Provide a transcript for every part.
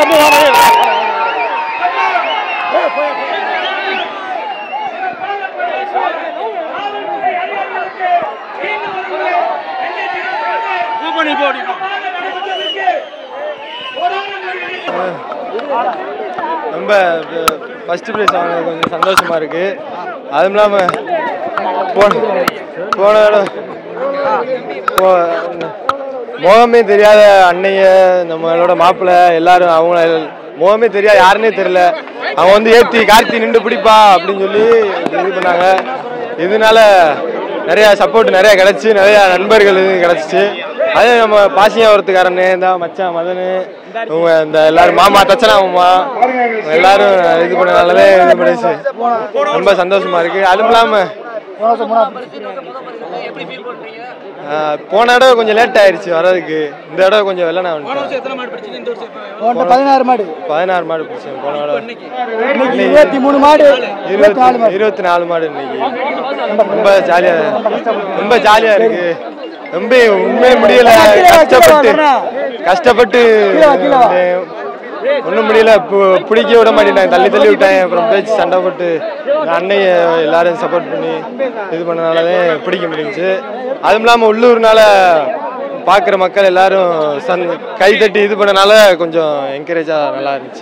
ரொம்ப first prize வாங்கினது கொஞ்சம் சந்தோஷமா இருக்கு அதுவும் இல்லாமல் போன போன தடவை போ- முகமே தெரியாத அன்னைய நம்மளோட மாப்பிள்ளை எல்லாரும் அவங்கள முகமே தெரியாது யாருன்னே தெரியல அவங்க வந்து ஏத்தி கார்த்தி நின்று பிடிப்பா அப்படின்னு சொல்லி இது பண்ணாங்க இதனால நிறைய சப்போர்ட் நிறைய கிடைச்சு நிறைய நண்பர்கள் இது கிடைச்சிச்சு அதே நம்ம பாசியாவரத்துக்காரனே இந்த மச்சான் மதனு இவங்க இந்த எல்லாரும் மாமா தச்சனா மாமா இவங்க எல்லாரும் இது பண்ணனாலவே இது பண்ணிச்சு ரொம்ப சந்தோஷமா இருக்கு அதுவும் இல்லாம ஆஹ், போன தடவை கொஞ்சம் லேட் ஆயிருச்சு வர்றதுக்கு இந்த தடவை கொஞ்சம் வெள்ளனா வந்துட்டேன் பதினாறு மாடு பதினாறு மாடு பிடிச்சேன் போன தடவை இன்னைக்கு இருபத்தி மூணு மாடு இருபத்தி நாலு இருபத்தி மாடு இருபத்தி நாலு மாடு இன்னைக்கு ரொம்ப ஜாலியா ரொம்ப ஜாலியா இருக்கு ரொம்ப உண்மையே முடியல கஷ்டப்பட்டு கஷ்டப்பட்டு ஒன்றும் முடியல பு- பிடிக்க விட மாட்டேன் தள்ளி தள்ளி விட்டேன் அப்புறம் பேச்சு சண்டை போட்டு அன்னைய எல்லாரும் சப்போர்ட் பண்ணி இது பண்ணனாலதான் பிடிக்க முடிஞ்சுச்சு அதுவும் இல்லாமல் உள்ளூர்னால பார்க்குற மக்கள் எல்லாரும் சந் கை தட்டி இது பண்ணனால கொஞ்சம் என்கரேஜாக நல்லா இருந்துச்சு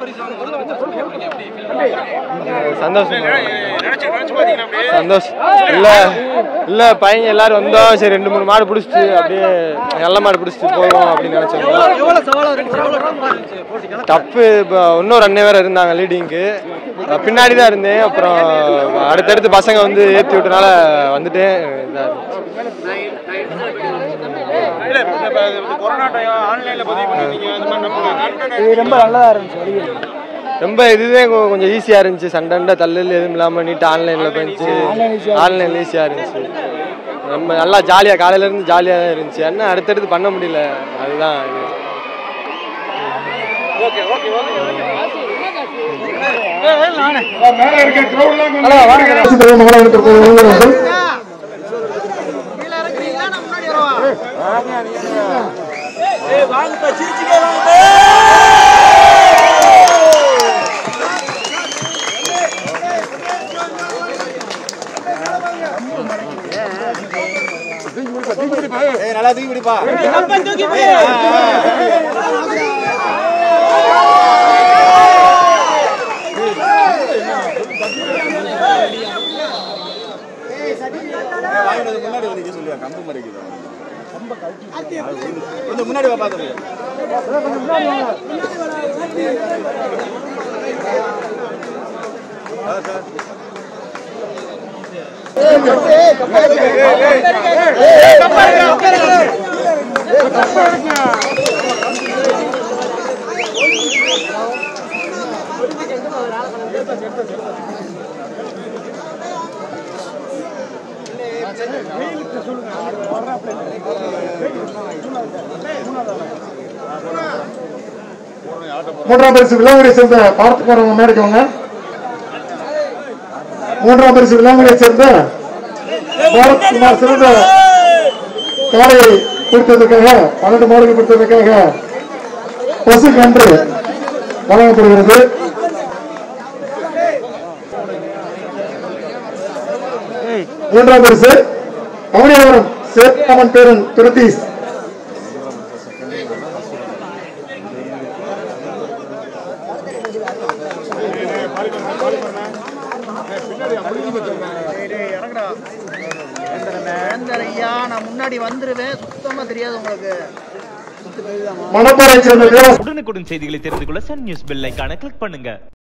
சந்தோஷம் சந்தோஷம் இல்ல இல்ல பையன் எல்லாரும் வந்தோம் சரி ரெண்டு மூணு மாடு பிடிச்சிட்டு அப்படியே நல்ல மாடு பிடிச்சிட்டு போவோம் அப்படின்னு நினைச்சோம் டப்பு இப்போ இன்னொரு அண்ணன் வேற இருந்தாங்க லீடிங்க்கு பின்னாடி தான் இருந்தேன் அப்புறம் அடுத்தடுத்து பசங்க வந்து ஏற்றி விட்டனால வந்துட்டேன் இதா இருந்துச்சு. இது ரொம்ப நல்லதா இருந்துச்சு வடிவேல் ரொம்ப இதுவே கொ- கொஞ்சம் ஈஸியா இருந்துச்சு சண்டை தள்ளல் எதுவும் இல்லாம நீட்டா ஆன்லைன்ல போயிடுச்சு ஆன்லைன் ஈஸியா இருந்துச்சு ரொம்ப நல்லா ஜாலியா காலையில இருந்து ஜாலியா தான் இருந்துச்சு என்ன அடுத்தடுத்து பண்ண முடியல அதுதான் இது. மூன்றாம் பரிசு விலாங்குடியை சேர்ந்த பார்த்து போறவங்க மேடைக்கவங்க மூன்றாம் பரிசு விலாங்குடியை சேர்ந்த பாரத்குமார் சிறந்த காலையை கொடுத்ததற்காக பன்னெண்டு மாடுகள் கொடுத்ததற்காக பசு கன்று வழங்கப்படுகிறது மூன்றாம் பரிசு அவனியாவரம் சேத்தாமன் பேரன் பிரதீஷ் ஐயா நான் முன்னாடி வந்துருவேன் சுத்தமா தெரியாது உங்களுக்கு மணப்பாறை சேர்ந்த வீரர் உடனுக்குடன் செய்திகளை தெரிந்து கொள்ள சன் நியூஸ் பெல் ஐகானை கிளிக் பண்ணுங்க